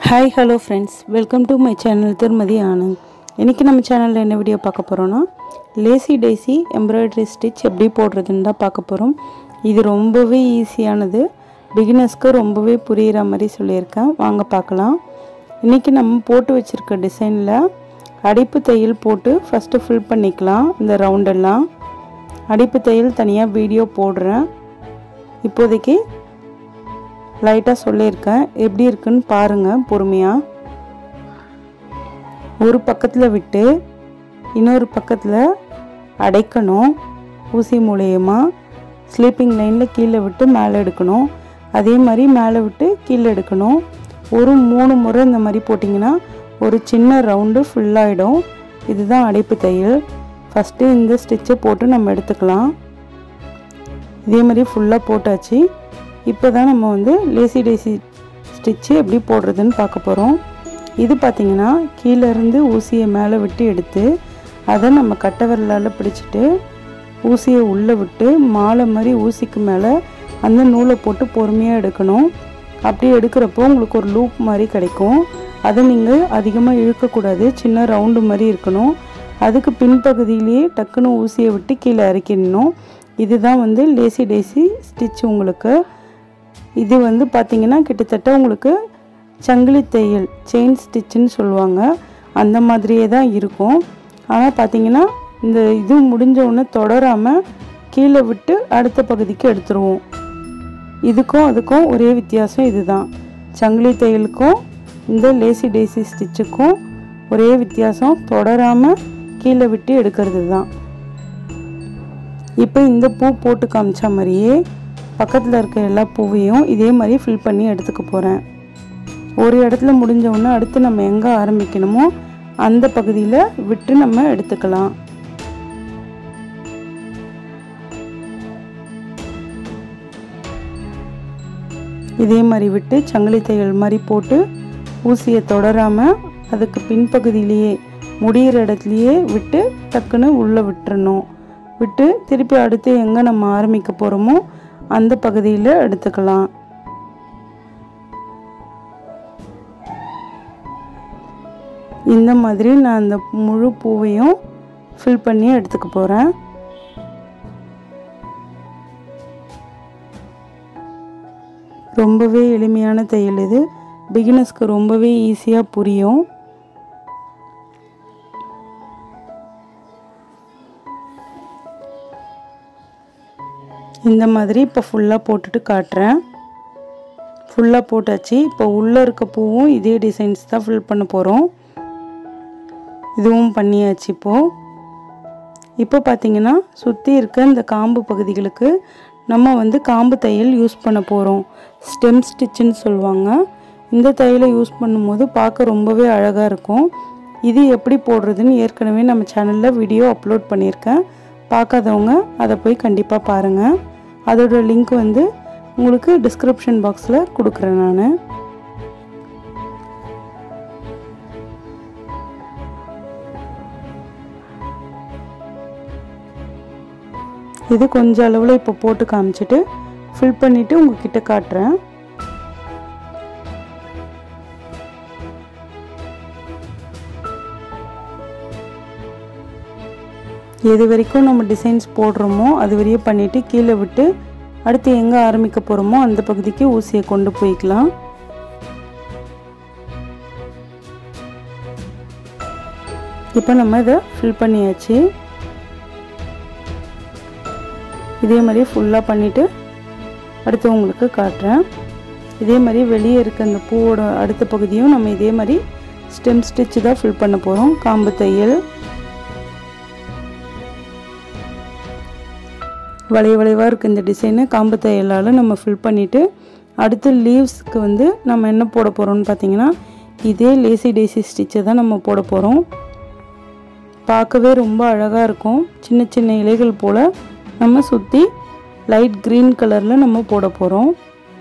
hi hello friends welcome to my channel திருமதி ஆனந்த் இன்றைக்கி நம்ம சேனலில் என்ன வீடியோ பார்க்க போகிறோன்னா லேசி டேசி எம்ப்ராய்டரி ஸ்டிச் எப்படி போடுறதுன்னு தான் பார்க்க போகிறோம் இது ரொம்பவே ஈஸியானது பிகினர்ஸ்க்கு ரொம்பவே புரிகிற மாதிரி சொல்லியிருக்கேன் வாங்க பார்க்கலாம் இன்றைக்கி நம்ம போட்டு வச்சுருக்க டிசைனில் அடிப்பு தையல் போட்டு ஃபஸ்ட்டு ஃபில் பண்ணிக்கலாம் இந்த ரவுண்டெல்லாம் அடிப்பு தையல் தனியாக வீடியோ போடுறேன் இப்போதைக்கு லைட்டாக சொல்லியிருக்கேன் எப்படி இருக்குன்னு பாருங்கள் பொறுமையாக ஒரு பக்கத்தில் விட்டு இன்னொரு பக்கத்தில் அடைக்கணும் ஊசி மூலயமா ஸ்லீப்பிங் லைனில் கீழே விட்டு மேலே எடுக்கணும் அதே மாதிரி மேலே விட்டு கீழே எடுக்கணும் ஒரு மூணு முறை இந்த மாதிரி போட்டிங்கன்னா ஒரு சின்ன ரவுண்டு ஃபுல்லாகிடும் இதுதான் அடைப்பு தையல் ஃபஸ்ட்டு இந்த ஸ்டிச்சை போட்டு நம்ம எடுத்துக்கலாம் இதே மாதிரி ஃபுல்லாக போட்டாச்சு இப்போ தான் நம்ம வந்து லேசி டேசி ஸ்டிச்சு எப்படி போடுறதுன்னு பார்க்க போகிறோம் இது பார்த்திங்கன்னா கீழேருந்து ஊசியை மேலே விட்டு எடுத்து அதை நம்ம கட்டை விரலால் பிடிச்சிட்டு ஊசியை உள்ளே விட்டு மாலை மாதிரி ஊசிக்கு மேலே அந்த நூலை போட்டு பொறுமையாக எடுக்கணும் அப்படி எடுக்கிறப்போ உங்களுக்கு ஒரு லூப் மாதிரி கிடைக்கும் அதை நீங்கள் அதிகமாக இழுக்கக்கூடாது சின்ன ரவுண்டு மாதிரி இருக்கணும் அதுக்கு பின்பகுதியிலேயே டக்குன்னு ஊசியை விட்டு கீழே இறக்கிடணும் இதுதான் வந்து லேசி டேசி ஸ்டிச் உங்களுக்கு இது வந்து பார்த்திங்கன்னா கிட்டத்தட்ட உங்களுக்கு சங்கிலி தையல் செயின் ஸ்டிச்சுன்னு சொல்லுவாங்க அந்த மாதிரியே தான் இருக்கும் ஆனால் பார்த்திங்கன்னா இந்த இது முடிஞ்ச உடனே தொடராமல் கீழே விட்டு அடுத்த பகுதிக்கு எடுத்துருவோம் இதுக்கும் அதுக்கும் ஒரே வித்தியாசம் இதுதான் சங்கிலி தையலுக்கும் இந்த லேசி டேசி ஸ்டிச்சுக்கும் ஒரே வித்தியாசம் தொடராமல் கீழே விட்டு எடுக்கிறது தான் இப்போ இந்த பூ போட்டு காமிச்ச மாதிரியே பக்கத்தில் இருக்க எல்லா பூவையும் இதே மாதிரி ஃபில் பண்ணி எடுத்துக்க போகிறேன் ஒரு இடத்துல முடிஞ்ச உடனே அடுத்து நம்ம எங்கே ஆரம்பிக்கணுமோ அந்த பகுதியில் விட்டு நம்ம எடுத்துக்கலாம் இதே மாதிரி விட்டு சங்கிலி தையல் மாதிரி போட்டு ஊசியை தொடராமல் அதுக்கு பின்பகுதியிலேயே முடிகிற இடத்துலையே விட்டு டக்குன்னு உள்ளே விட்டுறணும் விட்டு திருப்பி அடுத்து எங்கே நம்ம ஆரம்பிக்க போகிறோமோ அந்த பகுதியில் எடுத்துக்கலாம் இந்த மாதிரி நான் அந்த முழு பூவையும் ஃபில் பண்ணி எடுத்துக்க போகிறேன் ரொம்பவே எளிமையான தையல் இது பிகினர்ஸ்க்கு ரொம்பவே ஈஸியாக புரியும் இந்த மாதிரி இப்போ ஃபுல்லாக போட்டுட்டு காட்டுறேன் ஃபுல்லாக போட்டாச்சு இப்போ உள்ளே இருக்க பூவும் இதே டிசைன்ஸ் தான் ஃபில் பண்ண போகிறோம் இதுவும் பண்ணியாச்சு இப்போது இப்போ பார்த்தீங்கன்னா சுற்றி இருக்க இந்த காம்பு பகுதிகளுக்கு நம்ம வந்து காம்பு தையல் யூஸ் பண்ண போகிறோம் ஸ்டெம் ஸ்டிச்சுன்னு சொல்லுவாங்க இந்த தையலை யூஸ் பண்ணும்போது பார்க்க ரொம்பவே அழகாக இருக்கும் இது எப்படி போடுறதுன்னு ஏற்கனவே நம்ம சேனலில் வீடியோ அப்லோட் பண்ணியிருக்கேன் பார்க்காதவங்க அதை போய் கண்டிப்பாக பாருங்கள் அதோட லிங்க் வந்து உங்களுக்கு டிஸ்கிரிப்ஷன் பாக்ஸில் கொடுக்குறேன் நான் இது கொஞ்சம் அளவில் இப்போ போட்டு காமிச்சிட்டு ஃபில் பண்ணிவிட்டு உங்ககிட்ட காட்டுறேன் எது வரைக்கும் நம்ம டிசைன்ஸ் போடுறோமோ அது வரையும் பண்ணிவிட்டு கீழே விட்டு அடுத்து எங்கே ஆரம்பிக்க போகிறோமோ அந்த பகுதிக்கு ஊசியை கொண்டு போய்க்கலாம் இப்போ நம்ம இதை ஃபில் பண்ணியாச்சு இதே மாதிரி ஃபுல்லாக பண்ணிவிட்டு அடுத்து உங்களுக்கு காட்டுறேன் இதே மாதிரி வெளியே இருக்க அந்த பூவோட அடுத்த பகுதியும் நம்ம இதே மாதிரி ஸ்டெம் ஸ்டிச்சு தான் ஃபில் பண்ண போகிறோம் காம்பு தையல் வளைய வளைவாக இருக்குது இந்த டிசைனு காம்பு தையலால் நம்ம ஃபில் பண்ணிவிட்டு அடுத்து லீவ்ஸ்க்கு வந்து நம்ம என்ன போட போகிறோம்னு பார்த்தீங்கன்னா இதே லேசி டேசி ஸ்டிச்சை தான் நம்ம போட போகிறோம் பார்க்கவே ரொம்ப அழகாக இருக்கும் சின்ன சின்ன இலைகள் போல் நம்ம சுற்றி லைட் க்ரீன் கலரில் நம்ம போட போகிறோம்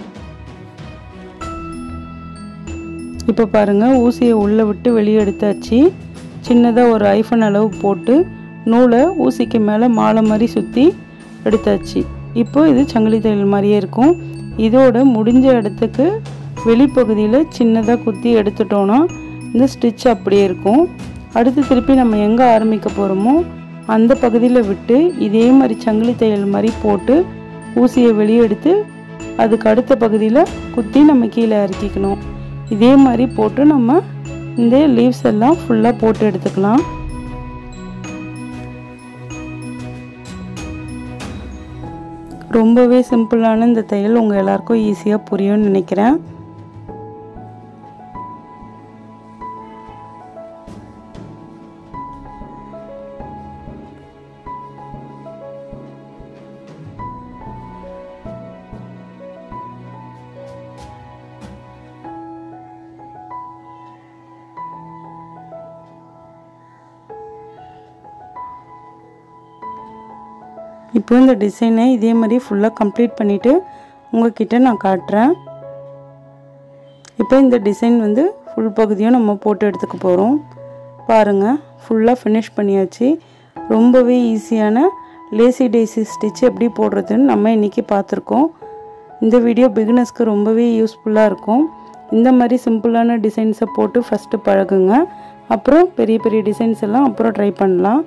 இப்போ பாருங்கள் ஊசியை உள்ளே விட்டு வெளியே எடுத்தாச்சு சின்னதாக ஒரு ஐஃபன் அளவு போட்டு நூலை ஊசிக்கு மேலே மாலை மாதிரி சுற்றி எடுத்தாச்சு இப்போ இது சங்கிலி தையல் மாதிரியே இருக்கும் இதோட முடிஞ்ச இடத்துக்கு வெளிப்பகுதியில் சின்னதாக குத்தி எடுத்துட்டோன்னா இந்த ஸ்டிச் அப்படியே இருக்கும் அடுத்து திருப்பி நம்ம எங்கே ஆரம்பிக்க போகிறோமோ அந்த பகுதியில் விட்டு இதே மாதிரி சங்கிலி தையல் மாதிரி போட்டு ஊசியை வெளியே எடுத்து அதுக்கு அடுத்த பகுதியில் குத்தி நம்ம கீழே இறக்கிக்கணும் இதே மாதிரி போட்டு நம்ம இந்த லீவ்ஸ் எல்லாம் ஃபுல்லாக போட்டு எடுத்துக்கலாம் ரொம்பவே சிம்பிளான இந்த தையல் உங்கள் எல்லாருக்கும் ஈஸியாக புரியும்னு நினைக்கிறேன் இப்போ இந்த டிசைனை இதே மாதிரி ஃபுல்லாக கம்ப்ளீட் பண்ணிவிட்டு உங்ககிட்ட நான் காட்டுறேன் இப்போ இந்த டிசைன் வந்து ஃபுல் பகுதியும் நம்ம போட்டு எடுத்துக்க போகிறோம் பாருங்கள் ஃபுல்லாக ஃபினிஷ் பண்ணியாச்சு ரொம்பவே ஈஸியான லேசி டேசி ஸ்டிச் எப்படி போடுறதுன்னு நம்ம இன்றைக்கி பார்த்துருக்கோம் இந்த வீடியோ பிகினர்ஸ்க்கு ரொம்பவே யூஸ்ஃபுல்லாக இருக்கும் இந்த மாதிரி சிம்பிளான டிசைன்ஸை போட்டு ஃபஸ்ட்டு பழகுங்க அப்புறம் பெரிய பெரிய டிசைன்ஸ் எல்லாம் அப்புறம் ட்ரை பண்ணலாம்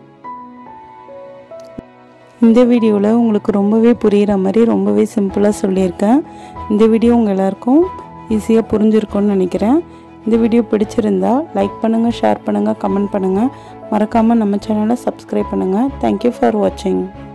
இந்த வீடியோவில் உங்களுக்கு ரொம்பவே புரிகிற மாதிரி ரொம்பவே சிம்பிளாக சொல்லியிருக்கேன் இந்த வீடியோ உங்கள் எல்லாருக்கும் ஈஸியாக புரிஞ்சிருக்கும்னு நினைக்கிறேன் இந்த வீடியோ பிடிச்சிருந்தா லைக் பண்ணுங்கள் ஷேர் பண்ணுங்கள் கமெண்ட் பண்ணுங்கள் மறக்காமல் நம்ம சேனலை சப்ஸ்கிரைப் பண்ணுங்கள் தேங்க்யூ ஃபார் வாட்சிங்